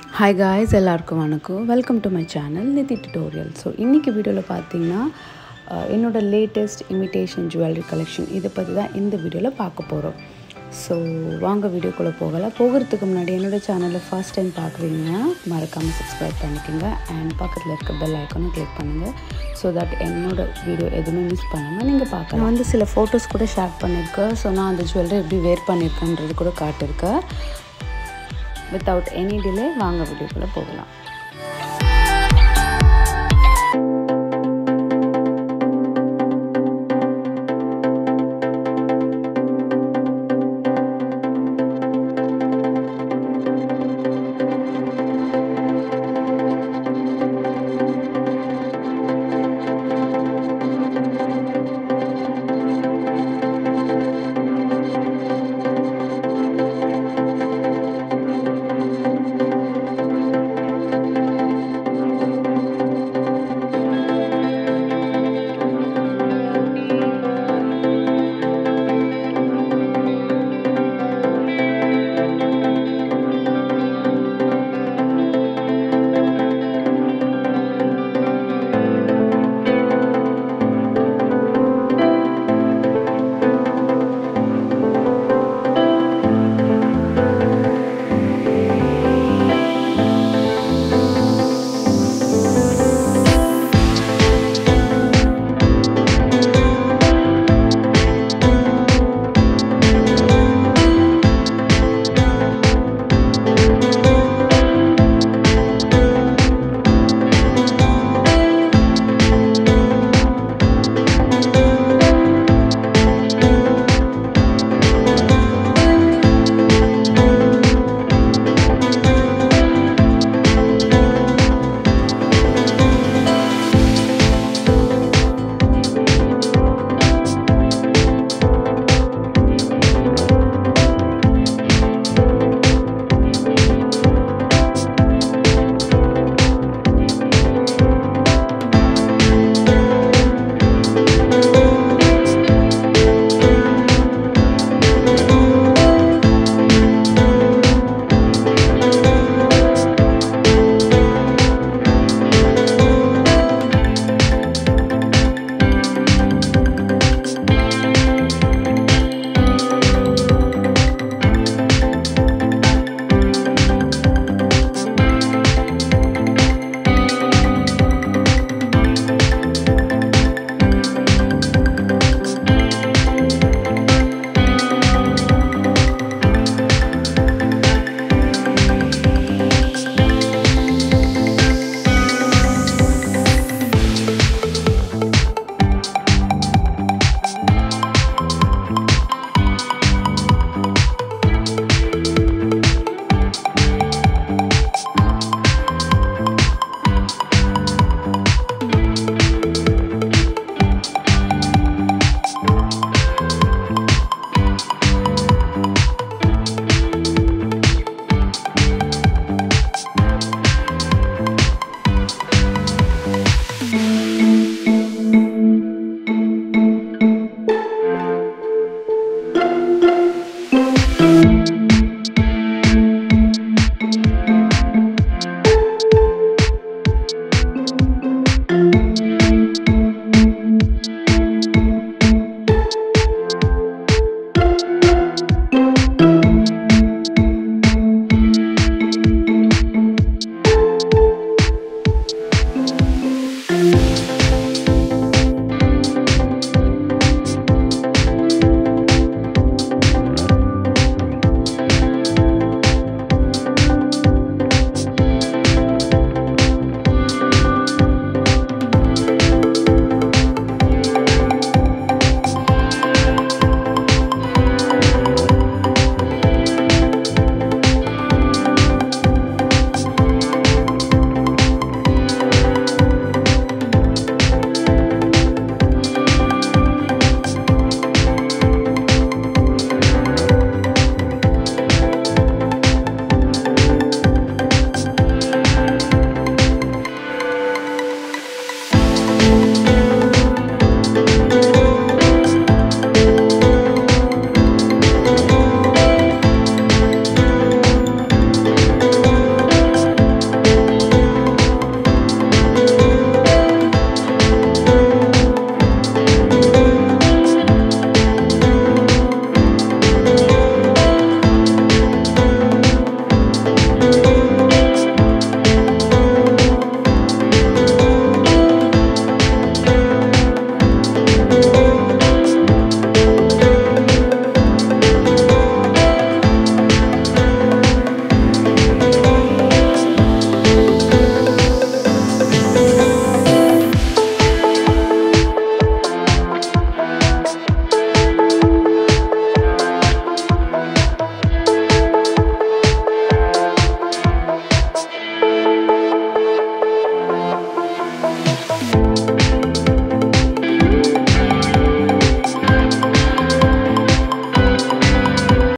hi guys எல்லாருக்கும் வணக்கம் welcome to my channel Nidhi tutorial so இன்றைக்கி வீடியோவில் பார்த்தீங்கன்னா அஹ், என்னோட லேட்டஸ்ட் இமிட்டேஷன் ஜுவல்லரி கலெக்ஷன் இதை பற்றி தான் இந்த வீடியோவில் பார்க்க போகிறோம் ஸோ வாங்க வீடியோக்குள்ளே போகலாம் போகிறதுக்கு முன்னாடி என்னோடய சேனலை ஃபர்ஸ்ட் டைம் பார்க்குறீங்கன்னா மறக்காமல் சப்ஸ்கிரைப் பண்ணிக்கோங்க அண்ட் பக்கத்தில் இருக்க பெல் ஐக்கானை கிளிக் பண்ணுங்கள் ஸோ தட் என்னோட வீடியோ எதுவுமே மிஸ் பண்ணாமல் நீங்கள் பார்க்கலாம் நான் வந்து சில ஃபோட்டோஸ் கூட ஷேர் பண்ணியிருக்கேன் ஸோ நான் அந்த ஜுவல்லரி எப்படி வேர் பண்ணியிருக்கேன்றது கூட காட்டியிருக்கேன் வித்தவுட் எனி டிலே வாங்க வீடியோக்குள்ளே போகலாம்